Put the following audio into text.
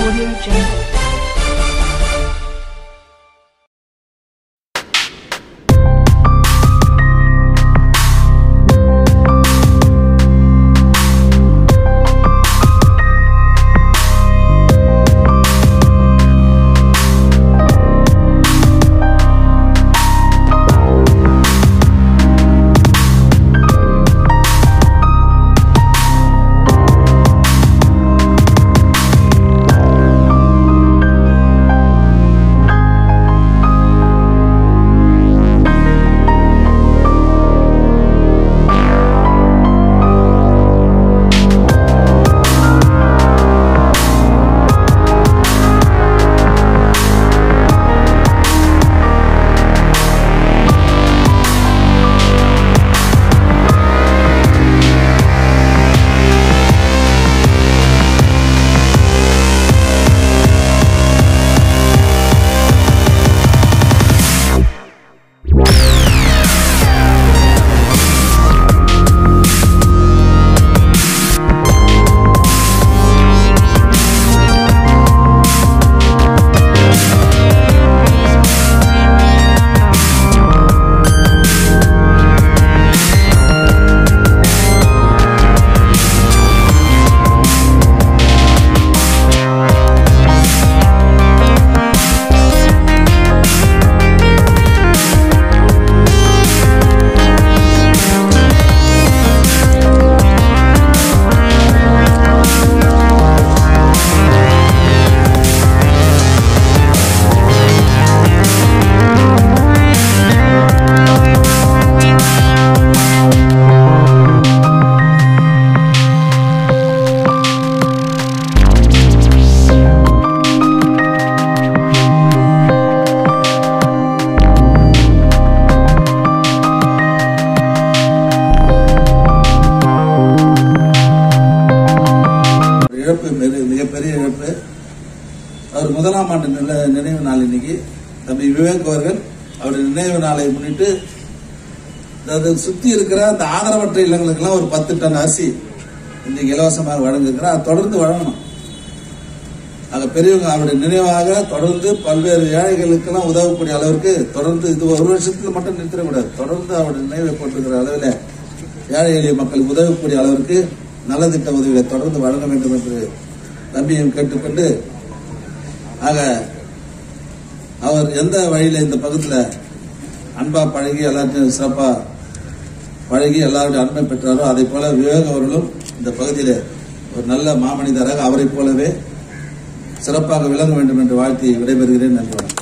Audio Jungle. இழப்பு மிக- மிகப்பெரிய இழப்பு அவர் முதலாம் ஆண்டு நில- நினைவு நாள் இன்னைக்கு தம்பி விவேக் அவர்கள் அவருடைய நினைவு நாளை முன்னிட்டு அதாவது சுத்தி இருக்கிற அந்த ஆதரவற்ற இல்லங்களுக்கெல்லாம் ஒரு பத்து டன் அரிசி இன்னைக்கு இலவசமாக வழங்குகிறார் அது தொடர்ந்து வழங்கணும் ஆக பெரியவங்க அவருடைய நினைவாக தொடர்ந்து பல்வேறு ஏழைகளுக்கெல்லாம் உதவக்கூடிய அளவிற்கு தொடர்ந்து இது ஒரு வருஷத்துல மட்டும் நிறுத்திடக்கூடாது தொடர்ந்து அவருடைய நினைவை போட்டிருக்கிற அளவில் ஏழை எளிய மக்களுக்கு உதவக்கூடிய அளவிற்கு நலத்திட்ட உதவிகளை தொடர்ந்து வழங்க வேண்டும் என்று தம்பியும் கேட்டுக்கொண்டு ஆக அவர் எந்த வழியில இந்த பக்கத்துல அன்பா பழகி எல்லாத்தையும் சிறப்பா பழகி எல்லாருடைய அன்பை பெற்றாரோ அதை போல விவேக் அவர்களும் இந்த பகுதியிலே ஒரு நல்ல மாமனிதராக அவரைப் போலவே சிறப்பாக விளங்க வேண்டும் என்று வாழ்த்தி விடைபெறுகிறேன் நன்றி வணக்கம்